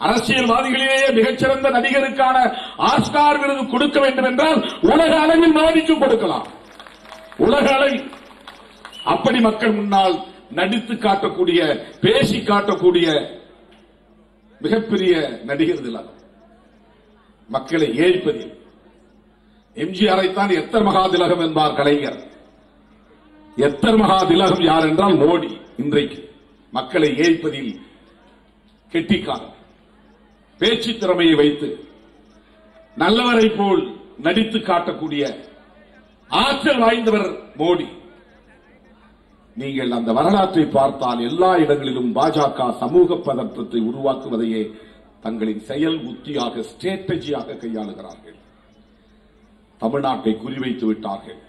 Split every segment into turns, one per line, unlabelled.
அரசியல்வாதிகளிலேயே மிகச்சிறந்த நடிகருக்கான ஆஸ்கார் விருது கொடுக்க வேண்டும் என்றால் உலக அளவில் மோடிக்கு கொடுக்கலாம் உலக அளவில் அப்படி மக்கள் முன்னால் நடித்து காட்டக்கூடிய பேசி காட்டக்கூடிய மிகப்பெரிய நடிகர் திலகம் மக்களை ஏய்ப்பதில் எம்ஜிஆரைத்தான் எத்தர் மகா திலகம் என்பார் கலைஞர் எத்தர் மகா திலகம் யார் என்றால் மோடி இன்றைக்கு மக்களை ஏய்ப்பதில் கெட்டிக்காரன் பேச்சு திறமையை வைத்து நல்லவரை போல் நடித்து காட்டக்கூடிய ஆற்றல் வாய்ந்தவர் மோடி நீங்கள் அந்த வரலாற்றை பார்த்தால் எல்லா இடங்களிலும் பாஜக சமூக பதற்றத்தை உருவாக்குவதையே தங்களின் செயல் உத்தியாக ஸ்ட்ராட்டஜியாக கையாளுகிறார்கள் தமிழ்நாட்டை குறிவைத்து விட்டார்கள்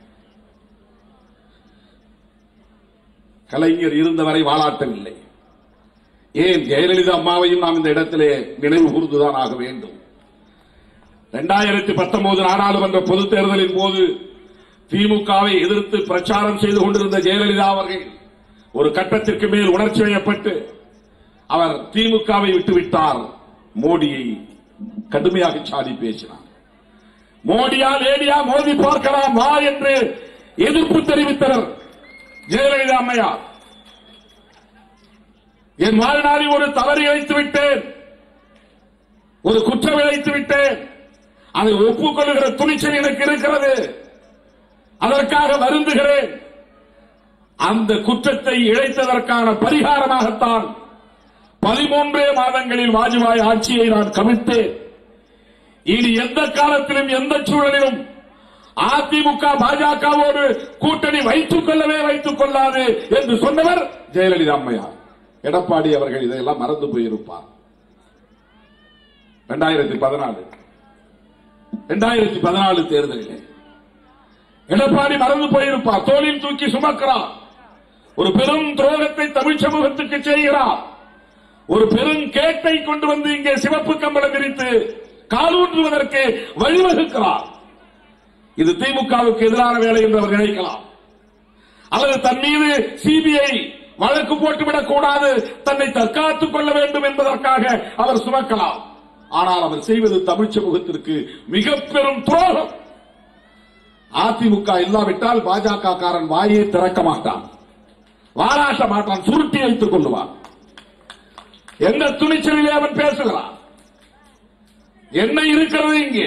கலைஞர் இருந்தவரை வாழாட்டவில்லை ஏன் ஜெயலலிதா அம்மாவையும் நாம் இந்த இடத்திலே நினைவு கூர்ந்துதான் ஆக வேண்டும் இரண்டாயிரத்தி பத்தொன்பது நாடாளுமன்ற பொதுத் தேர்தலின் போது திமுகவை எதிர்த்து பிரச்சாரம் செய்து கொண்டிருந்த ஜெயலலிதா அவர்கள் ஒரு கட்டத்திற்கு மேல் உணர்ச்சி வயப்பட்டு அவர் திமுகவை விட்டுவிட்டார் மோடியை கடுமையாக சாடி பேசினார் மோடியா லேடியா மோதி பார்க்கலாம் வா என்று எதிர்ப்பு தெரிவித்தனர் ஜெயலலிதா அம்மையார் என் வாழ்நாளில் ஒரு தவறு இழைத்து விட்டேன் ஒரு குற்றம் இழைத்து விட்டேன் அதை ஒப்புக்கொள்ளுகிற துணிச்சல் எனக்கு இருக்கிறது அதற்காக வருந்துகிறேன் அந்த குற்றத்தை இழைத்ததற்கான பரிகாரமாகத்தான் பதிமூன்றே மாதங்களில் வாஜ்பாய் ஆட்சியை நான் கவிழ்த்தேன் இனி எந்த காலத்திலும் எந்த சூழலிலும் அதிமுக பாஜகவோடு கூட்டணி வைத்துக் கொள்ளவே வைத்துக் கொள்ளாது என்று சொன்னவர் ஜெயலலிதா அம்மையார் எடப்பாடி அவர்கள் இதையெல்லாம் மறந்து போயிருப்பார் இரண்டாயிரத்தி பதினாலு இரண்டாயிரத்தி பதினாலு தேர்தலிலே எடப்பாடி மறந்து போயிருப்பார் தோளில் தூக்கி சுமக்கிறார் ஒரு பெரும் துரோகத்தை தமிழ் சமூகத்துக்கு செய்கிறார் ஒரு பெரும் கேட்டை கொண்டு வந்து இங்கே சிவப்பு கம்பளம் விரித்து காலூன்றுவதற்கு வழிவகுக்கிறார் இது திமுகவுக்கு எதிரான வேலை என்று அவர் நினைக்கலாம் அல்லது தன் மீது சிபிஐ வழக்கு போட்டுவிடக் கூடாது தன்னை தற்காத்துக் கொள்ள வேண்டும் என்பதற்காக அவர் சுமக்கலாம் ஆனால் அவர் செய்வது தமிழ் சமூகத்திற்கு மிக பெரும் துரோகம் அதிமுக இல்லாவிட்டால் பாஜக காரன் வாயை திறக்க மாட்டான் வாராட்ட மாட்டான் சுருட்டி வைத்துக் கொள்ளுவான் எந்த துணிச்சலிலே அவன் பேசுகிறான் என்ன இருக்கிறது இங்கே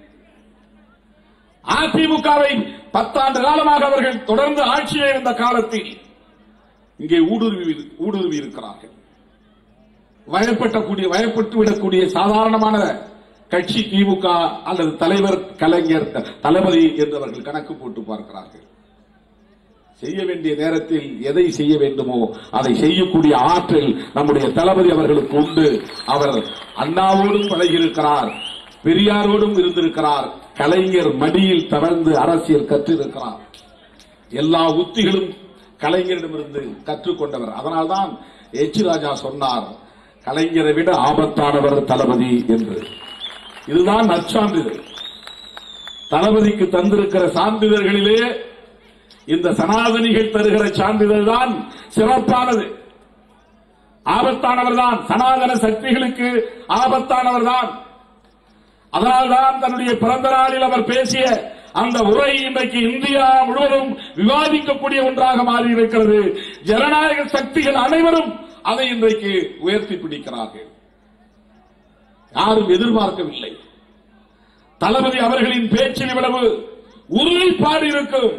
அதிமுகவை பத்தாண்டு காலமாக அவர்கள் தொடர்ந்து ஆட்சியில் இருந்த காலத்தில் இங்கே ஊடுருவி ஊடுருவி இருக்கிறார்கள் வயப்பட்டக்கூடிய வயப்பட்டு விடக்கூடிய சாதாரணமான கட்சி திமுக அல்லது தலைவர் கலைஞர் தளபதி என்று அவர்கள் கணக்கு போட்டு பார்க்கிறார்கள் செய்ய வேண்டிய நேரத்தில் எதை செய்ய வேண்டுமோ அதை செய்யக்கூடிய ஆற்றல் நம்முடைய தளபதி அவர்களுக்கு உண்டு அவர் அண்ணாவோடும் பழகியிருக்கிறார் பெரியாரோடும் இருந்திருக்கிறார் கலைஞர் மடியில் தவழ்ந்து அரசியல் கற்றிருக்கிறார் எல்லா உத்திகளும் கலைஞரிடமிருந்து கற்றுக்கொண்டவர் அதனால்தான் எச் ராஜா சொன்னார் கலைஞரை விட ஆபத்தானவர் தளபதி என்று இதுதான் நற்சான்றிதழ் தளபதிக்கு தந்திருக்கிற சான்றிதழ்களிலே இந்த சனாதனிகள் தருகிற சான்றிதழ் தான் சிறப்பானது ஆபத்தானவர் தான் சனாதன சக்திகளுக்கு ஆபத்தானவர் தான் அதனால்தான் தன்னுடைய பிறந்த நாளில் அவர் பேசிய அந்த உரை இன்றைக்கு இந்தியா முழுவதும் விவாதிக்கக்கூடிய ஒன்றாக மாறி இருக்கிறது ஜனநாயக சக்திகள் அனைவரும் அதை இன்றைக்கு உயர்த்தி பிடிக்கிறார்கள் யாரும் எதிர்பார்க்கவில்லை தளபதி அவர்களின் பேச்சில் இவ்வளவு உறுதிப்பாடு இருக்கும்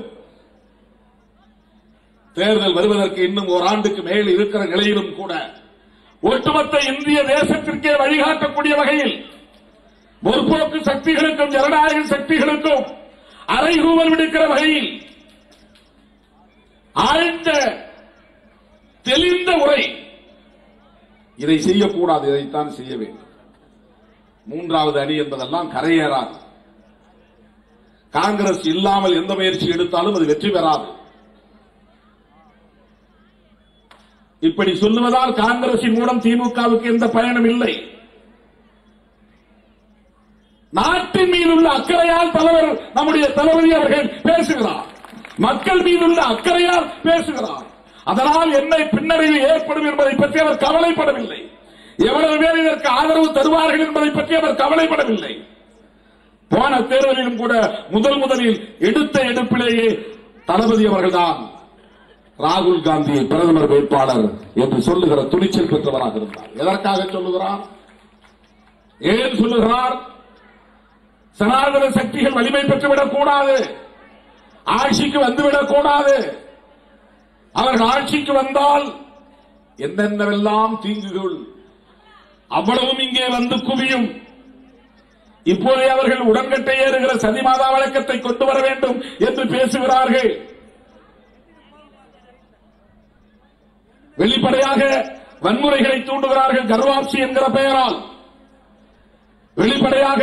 தேர்தல் வருவதற்கு இன்னும் ஓராண்டுக்கு மேல் இருக்கிற நிலையிலும் கூட ஒட்டுமொத்த இந்திய தேசத்திற்கே வழிகாட்டக்கூடிய வகையில் முற்போக்கு சக்திகளுக்கும் ஜனநாயக சக்திகளுக்கும் அரைகூவல் விடுக்கிற வகையில் ஆழ்ந்த தெளிந்த உரை இதை செய்யக்கூடாது இதைத்தான் செய்ய வேண்டும் மூன்றாவது அணி என்பதெல்லாம் கரையேறாது காங்கிரஸ் இல்லாமல் எந்த முயற்சி எடுத்தாலும் அது வெற்றி பெறாது இப்படி சொல்லுவதால் காங்கிரசின் மூலம் திமுகவுக்கு எந்த பயனும் இல்லை நாட்டின் மீது உள்ள அக்கறையால் தலைவர் நம்முடைய தளபதி அவர்கள் பேசுகிறார் மக்கள் மீது உள்ள அக்கறையால் பேசுகிறார் அதனால் என்ன பின்னடைவு ஏற்படும் என்பதை பற்றி அவர் கவலைப்படவில்லை எவ்வளவு பேர் இதற்கு ஆதரவு தருவார்கள் என்பதை பற்றி அவர் கவலைப்படவில்லை போன தேர்தலிலும் கூட முதல் முதலில் எடுத்த எடுப்பிலேயே தளபதி அவர்கள்தான் ராகுல் காந்தியை பிரதமர் வேட்பாளர் என்று சொல்லுகிற துணிச்சல் பெற்றவராக இருந்தார் எதற்காக சொல்லுகிறார் ஏன் சொல்லுகிறார் சனாதன சக்திகள் வலிமை பெற்றுவிடக் கூடாது ஆட்சிக்கு வந்துவிடக் கூடாது அவர்கள் ஆட்சிக்கு வந்தால் என்னென்னவெல்லாம் தீங்குகள் அவ்வளவும் இங்கே வந்து குவியும் இப்போதே அவர்கள் உடன்கட்டை ஏறுகிற சதி மாதா வழக்கத்தை கொண்டு வர வேண்டும் என்று பேசுகிறார்கள் வெளிப்படையாக வன்முறைகளை தூண்டுகிறார்கள் கர்வாப்சி என்கிற பெயரால் வெளிப்படையாக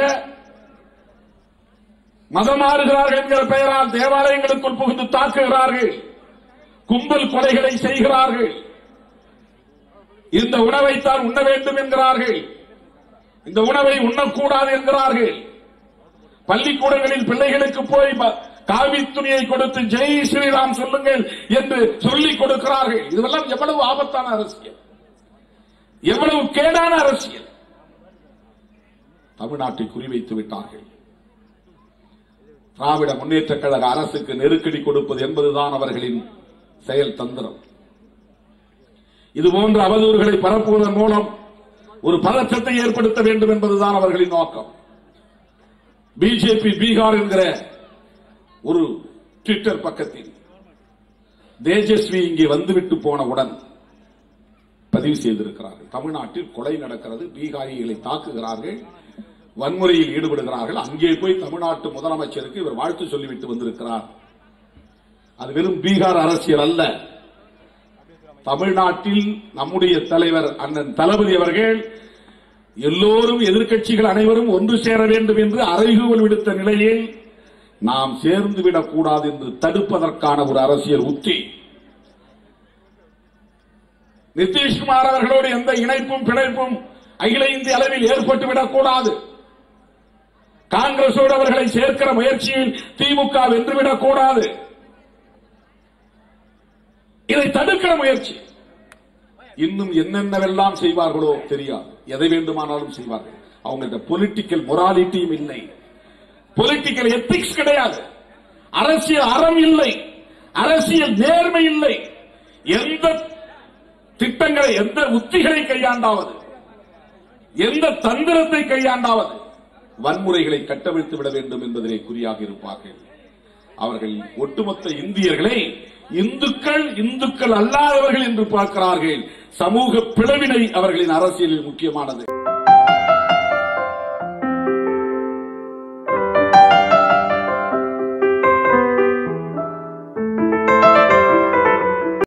மதம் மாறுகிறார்கள் என்கிற பெயரால் தேவாலயங்களுக்குள் புகுந்து தாக்குகிறார்கள் கும்பல் கொலைகளை செய்கிறார்கள் இந்த உணவைத்தான் உண்ண வேண்டும் என்கிறார்கள் இந்த உணவை உண்ணக்கூடாது என்கிறார்கள் பள்ளிக்கூடங்களில் பிள்ளைகளுக்கு போய் ப- காவி துணியை கொடுத்து ஜெய் ஸ்ரீராம் சொல்லுங்கள் என்று சொல்லிக் கொடுக்கிறார்கள் இதுவெல்லாம் எவ்வளவு ஆபத்தான அரசியல் எவ்வளவு கேடான அரசியல் தமிழ்நாட்டை குறிவைத்து விட்டார்கள் திராவிட முன்னேற்ற கழக அரசுக்கு நெருக்கடி கொடுப்பது என்பதுதான் அவர்களின் செயல் தந்திரம் இதுபோன்ற அவதூறுகளை பரப்புவதன் மூலம் ஒரு பதற்றத்தை ஏற்படுத்த வேண்டும் என்பதுதான் அவர்களின் நோக்கம் பிஜேபி பீகார் என்கிற ஒரு ட்விட்டர் பக்கத்தில் தேஜஸ்வி இங்கே வந்துவிட்டு போனவுடன் பதிவு செய்திருக்கிறார்கள் தமிழ்நாட்டில் கொலை நடக்கிறது பீகாரிகளை தாக்குகிறார்கள் வன்முறையில் ஈடுபடுகிறார்கள் அங்கே போய் தமிழ்நாட்டு முதலமைச்சருக்கு இவர் வாழ்த்து சொல்லிவிட்டு வந்திருக்கிறார் அது வெறும் பீகார் அரசியல் அல்ல தமிழ்நாட்டில் நம்முடைய தலைவர் அண்ணன் தளபதி அவர்கள் எல்லோரும் எதிர்க்கட்சிகள் அனைவரும் ஒன்று சேர வேண்டும் என்று அறைகூவல் விடுத்த நிலையில் நாம் சேர்ந்து விடக்கூடாது என்று தடுப்பதற்கான ஒரு அரசியல் உத்தி நிதிஷ்குமார் அவர்களோடு எந்த இணைப்பும் பிணைப்பும் அகில இந்திய அளவில் ஏற்பட்டு விடக்கூடாது காங்கிரசோடு அவர்களை சேர்க்கிற முயற்சியில் திமுக வென்றுவிடக் கூடாது இதை தடுக்கிற முயற்சி இன்னும் என்னென்னவெல்லாம் செய்வார்களோ தெரியாது எதை வேண்டுமானாலும் செய்வார்கள் அவங்கள்ட்ட பொலிட்டிக்கல் மொராலிட்டியும் இல்லை பொலிட்டிக்கல் எத்திக்ஸ் கிடையாது அரசியல் அறம் இல்லை அரசியல் நேர்மை இல்லை எந்த திட்டங்களை எந்த உத்திகளை கையாண்டாவது எந்த தந்திரத்தை கையாண்டாவது வன்முறைகளை கட்டவிழ்த்து விட வேண்டும் என்பதிலே குறியாக இருப்பார்கள் அவர்கள் ஒட்டுமொத்த இந்தியர்களை இந்துக்கள் இந்துக்கள் அல்லாதவர்கள் என்று பார்க்கிறார்கள் சமூக பிளவினை அவர்களின் அரசியலில் முக்கியமானது